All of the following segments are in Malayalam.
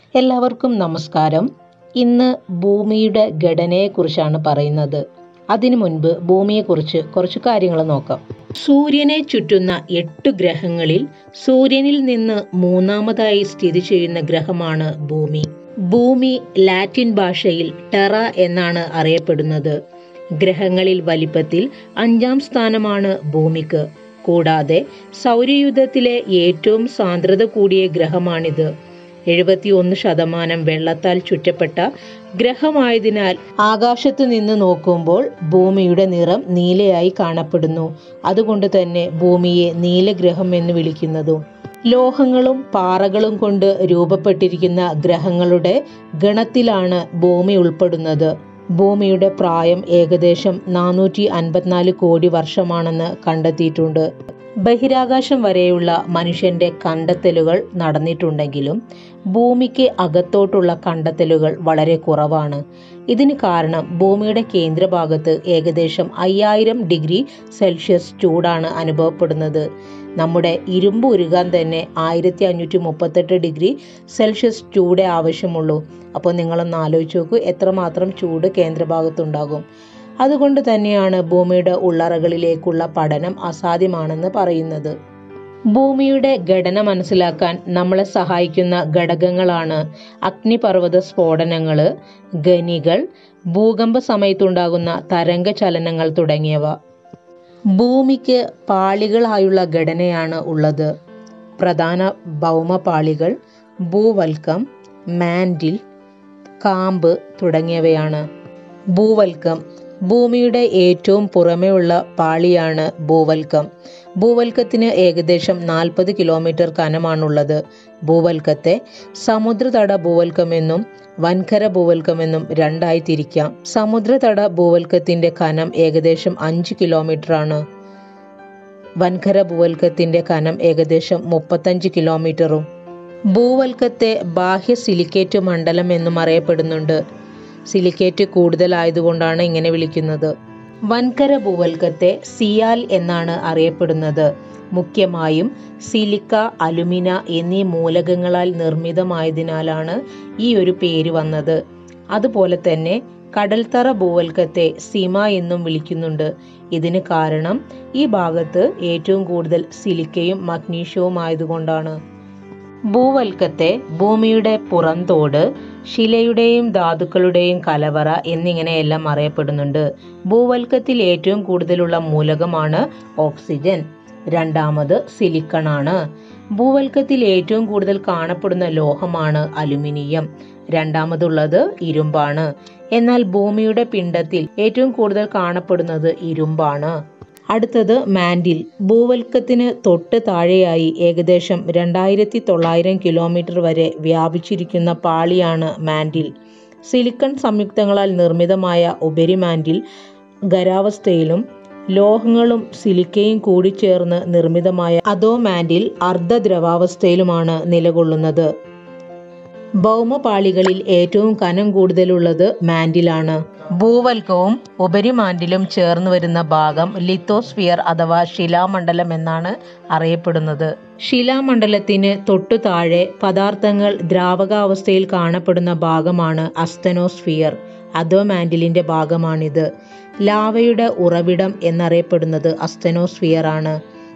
എല്ലാവർക്കും നമസ്കാരം ഇന്ന് ഭൂമിയുടെ ഘടനയെക്കുറിച്ചാണ് പറയുന്നത് അതിനു മുൻപ് ഭൂമിയെക്കുറിച്ച് കുറച്ച് കാര്യങ്ങൾ നോക്കാം സൂര്യനെ ചുറ്റുന്ന എട്ട് ഗ്രഹങ്ങളിൽ സൂര്യനിൽ നിന്ന് മൂന്നാമതായി സ്ഥിതി ചെയ്യുന്ന ഗ്രഹമാണ് ഭൂമി ഭൂമി ലാറ്റിൻ ഭാഷയിൽ ടെറ എന്നാണ് അറിയപ്പെടുന്നത് ഗ്രഹങ്ങളിൽ വലിപ്പത്തിൽ അഞ്ചാം സ്ഥാനമാണ് ഭൂമിക്ക് കൂടാതെ സൗരയൂഥത്തിലെ ഏറ്റവും സാന്ദ്രത കൂടിയ ഗ്രഹമാണിത് എഴുപത്തിയൊന്ന് ശതമാനം വെള്ളത്താൽ ചുറ്റപ്പെട്ട ഗ്രഹമായതിനാൽ ആകാശത്ത് നിന്ന് നോക്കുമ്പോൾ ഭൂമിയുടെ നിറം നീലയായി കാണപ്പെടുന്നു അതുകൊണ്ട് തന്നെ ഭൂമിയെ നീലഗ്രഹം എന്ന് വിളിക്കുന്നതും ലോഹങ്ങളും പാറകളും കൊണ്ട് രൂപപ്പെട്ടിരിക്കുന്ന ഗ്രഹങ്ങളുടെ ഗണത്തിലാണ് ഭൂമി ഉൾപ്പെടുന്നത് ഭൂമിയുടെ പ്രായം ഏകദേശം നാനൂറ്റി അൻപത്തിനാല് കോടി വർഷമാണെന്ന് കണ്ടെത്തിയിട്ടുണ്ട് ബഹിരാകാശം വരെയുള്ള മനുഷ്യന്റെ കണ്ടെത്തലുകൾ നടന്നിട്ടുണ്ടെങ്കിലും ഭൂമിക്ക് അകത്തോട്ടുള്ള കണ്ടെത്തലുകൾ വളരെ കുറവാണ് ഇതിന് കാരണം ഭൂമിയുടെ കേന്ദ്രഭാഗത്ത് ഏകദേശം അയ്യായിരം ഡിഗ്രി സെൽഷ്യസ് ചൂടാണ് അനുഭവപ്പെടുന്നത് നമ്മുടെ ഇരുമ്പ് ഉരുകാൻ തന്നെ ആയിരത്തി അഞ്ഞൂറ്റി മുപ്പത്തെട്ട് ഡിഗ്രി സെൽഷ്യസ് ചൂടേ ആവശ്യമുള്ളൂ അപ്പോൾ നിങ്ങളൊന്ന് ആലോചിച്ച് നോക്കൂ എത്രമാത്രം ചൂട് കേന്ദ്രഭാഗത്തുണ്ടാകും അതുകൊണ്ട് തന്നെയാണ് ഭൂമിയുടെ ഉള്ളറകളിലേക്കുള്ള പഠനം അസാധ്യമാണെന്ന് പറയുന്നത് ഭൂമിയുടെ ഘടന മനസ്സിലാക്കാൻ നമ്മളെ സഹായിക്കുന്ന ഘടകങ്ങളാണ് അഗ്നിപർവ്വത സ്ഫോടനങ്ങൾ ഖനികൾ ഭൂകമ്പ സമയത്തുണ്ടാകുന്ന തരംഗ ചലനങ്ങൾ തുടങ്ങിയവ ഭൂമിക്ക് പാളികളായുള്ള ഘടനയാണ് ഉള്ളത് പ്രധാന ഭൗമപാളികൾ ഭൂവൽക്കം മാൻഡിൽ കാമ്പ് തുടങ്ങിയവയാണ് ഭൂവൽക്കം ഭൂമിയുടെ ഏറ്റവും പുറമെയുള്ള പാളിയാണ് ഭൂവൽക്കം ഭൂവൽക്കത്തിന് ഏകദേശം നാൽപ്പത് കിലോമീറ്റർ കനമാണുള്ളത് ഭൂവൽക്കത്തെ സമുദ്രതട ഭൂവൽക്കമെന്നും വൻകര ഭൂവൽക്കമെന്നും രണ്ടായി തിരിക്കാം സമുദ്രതട ഭൂവൽക്കത്തിന്റെ കനം ഏകദേശം അഞ്ച് കിലോമീറ്റർ ആണ് വൻകര ഭൂവൽക്കത്തിന്റെ കനം ഏകദേശം മുപ്പത്തഞ്ച് കിലോമീറ്ററും ഭൂവൽക്കത്തെ ബാഹ്യ സിലിക്കേറ്റ് മണ്ഡലം എന്നും അറിയപ്പെടുന്നുണ്ട് സിലിക്കേറ്റ് കൂടുതലായതുകൊണ്ടാണ് ഇങ്ങനെ വിളിക്കുന്നത് വൻകര ഭൂവൽക്കത്തെ സിയാൽ എന്നാണ് അറിയപ്പെടുന്നത് മുഖ്യമായും സിലിക്ക അലുമിന എന്നീ മൂലകങ്ങളാൽ നിർമ്മിതമായതിനാലാണ് ഈ ഒരു പേര് വന്നത് അതുപോലെ തന്നെ കടൽത്തറ ഭൂവൽക്കത്തെ സിമ എന്നും വിളിക്കുന്നുണ്ട് ഇതിന് കാരണം ഈ ഭാഗത്ത് ഏറ്റവും കൂടുതൽ സിലിക്കയും മഗ്നീഷ്യവും ആയതുകൊണ്ടാണ് ഭൂവൽക്കത്തെ ഭൂമിയുടെ പുറംതോട് ശിലയുടെയും ധാതുക്കളുടെയും കലവറ എന്നിങ്ങനെയെല്ലാം അറിയപ്പെടുന്നുണ്ട് ഭൂവൽക്കത്തിൽ ഏറ്റവും കൂടുതലുള്ള മൂലകമാണ് ഓക്സിജൻ രണ്ടാമത് സിലിക്കണാണ് ഭൂവൽക്കത്തിൽ ഏറ്റവും കൂടുതൽ കാണപ്പെടുന്ന ലോഹമാണ് അലുമിനിയം രണ്ടാമതുള്ളത് ഇരുമ്പാണ് എന്നാൽ ഭൂമിയുടെ പിണ്ടത്തിൽ ഏറ്റവും കൂടുതൽ കാണപ്പെടുന്നത് ഇരുമ്പാണ് അടുത്തത് മാൻഡിൽ ഭൂവൽക്കത്തിന് തൊട്ട് താഴെയായി ഏകദേശം രണ്ടായിരത്തി തൊള്ളായിരം കിലോമീറ്റർ വരെ വ്യാപിച്ചിരിക്കുന്ന പാളിയാണ് മാൻഡിൽ സിലിക്കൺ സംയുക്തങ്ങളാൽ നിർമ്മിതമായ ഉപരിമാൻഡിൽ ഖരാവസ്ഥയിലും ലോഹങ്ങളും സിലിക്കയും കൂടിച്ചേർന്ന് നിർമ്മിതമായ അതോ മാൻഡിൽ അർദ്ധദ്രവാവസ്ഥയിലുമാണ് നിലകൊള്ളുന്നത് ഭൗമപാളികളിൽ ഏറ്റവും കനം കൂടുതലുള്ളത് മാൻഡിലാണ് ഭൂവൽക്കവും ഉപരിമാൻഡിലും ചേർന്ന് വരുന്ന ഭാഗം ലിത്തോസ്ഫിയർ അഥവാ ശിലാമണ്ഡലം എന്നാണ് അറിയപ്പെടുന്നത് ശിലാമണ്ഡലത്തിന് തൊട്ടു താഴെ പദാർത്ഥങ്ങൾ ദ്രാവകാവസ്ഥയിൽ കാണപ്പെടുന്ന ഭാഗമാണ് അസ്തനോസ്ഫിയർ അതോ മാൻഡിലിന്റെ ഭാഗമാണിത് ലാവയുടെ ഉറവിടം എന്നറിയപ്പെടുന്നത് അസ്തനോസ്ഫിയർ ആണ്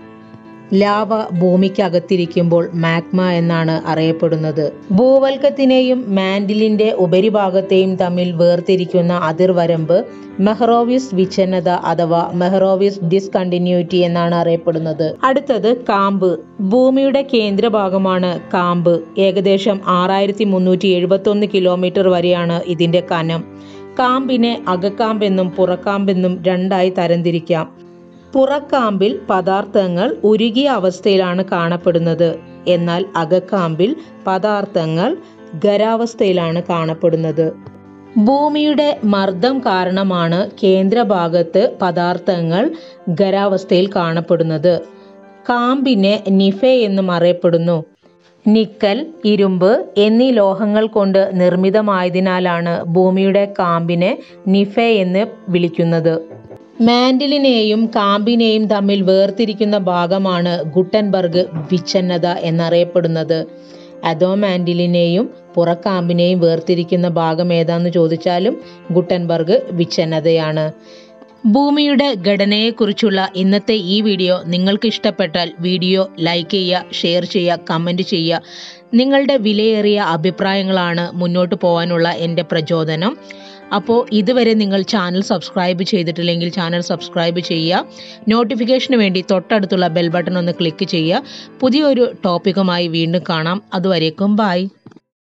ലാവ ഭൂമിക്കകത്തിരിക്കുമ്പോൾ മാഗ്മ എന്നാണ് അറിയപ്പെടുന്നത് ഭൂവൽക്കത്തിനെയും മാൻഡിലിന്റെ ഉപരിഭാഗത്തെയും തമ്മിൽ വേർതിരിക്കുന്ന അതിർവരമ്പ് മെഹ്റോവിസ് വിച്ഛന്നത അഥവാ മെഹ്റോവിസ് ഡിസ്കണ്ടിന്യൂറ്റി എന്നാണ് അറിയപ്പെടുന്നത് അടുത്തത് കാമ്പ് ഭൂമിയുടെ കേന്ദ്രഭാഗമാണ് കാമ്പ് ഏകദേശം ആറായിരത്തി മുന്നൂറ്റി എഴുപത്തി ഒന്ന് കിലോമീറ്റർ വരെയാണ് ഇതിന്റെ കനം കാമ്പിനെ അകക്കാമ്പെന്നും പുറക്കാമ്പെന്നും രണ്ടായി തരംതിരിക്കാം പുറക്കാമ്പിൽ പദാർത്ഥങ്ങൾ ഉരുകിയ അവസ്ഥയിലാണ് കാണപ്പെടുന്നത് എന്നാൽ അകക്കാമ്പിൽ പദാർത്ഥങ്ങൾ ഖരാവസ്ഥയിലാണ് കാണപ്പെടുന്നത് ഭൂമിയുടെ മർദ്ദം കാരണമാണ് കേന്ദ്രഭാഗത്ത് പദാർത്ഥങ്ങൾ ഖരാവസ്ഥയിൽ കാണപ്പെടുന്നത് കാമ്പിനെ നിഫെ എന്നും അറിയപ്പെടുന്നു നിക്കൽ ഇരുമ്പ് എന്നീ ലോഹങ്ങൾ കൊണ്ട് നിർമ്മിതമായതിനാലാണ് ഭൂമിയുടെ കാമ്പിനെ നിഫെ എന്ന് വിളിക്കുന്നത് മാൻഡിലിനെയും കാമ്പിനെയും തമ്മിൽ വേർതിരിക്കുന്ന ഭാഗമാണ് ഗുട്ടൻബർഗ് വിച്ഛന്നത എന്നറിയപ്പെടുന്നത് അധോമാൻഡിലിനെയും പുറക്കാമ്പിനെയും വേർതിരിക്കുന്ന ഭാഗം ഏതാന്ന് ചോദിച്ചാലും ഗുട്ടൻബർഗ് വിച്ഛന്നതയാണ് ഭൂമിയുടെ ഘടനയെക്കുറിച്ചുള്ള ഇന്നത്തെ ഈ വീഡിയോ നിങ്ങൾക്ക് ഇഷ്ടപ്പെട്ടാൽ വീഡിയോ ലൈക്ക് ചെയ്യുക ഷെയർ ചെയ്യുക കമൻറ്റ് ചെയ്യുക നിങ്ങളുടെ വിലയേറിയ അഭിപ്രായങ്ങളാണ് മുന്നോട്ട് പോകാനുള്ള എൻ്റെ പ്രചോദനം അപ്പോൾ ഇതുവരെ നിങ്ങൾ ചാനൽ സബ്സ്ക്രൈബ് ചെയ്തിട്ടില്ലെങ്കിൽ ചാനൽ സബ്സ്ക്രൈബ് ചെയ്യുക നോട്ടിഫിക്കേഷന് വേണ്ടി തൊട്ടടുത്തുള്ള ബെൽ ബട്ടൺ ഒന്ന് ക്ലിക്ക് ചെയ്യുക പുതിയൊരു ടോപ്പിക്കുമായി വീണ്ടും കാണാം അതുവരേക്കും ബായ്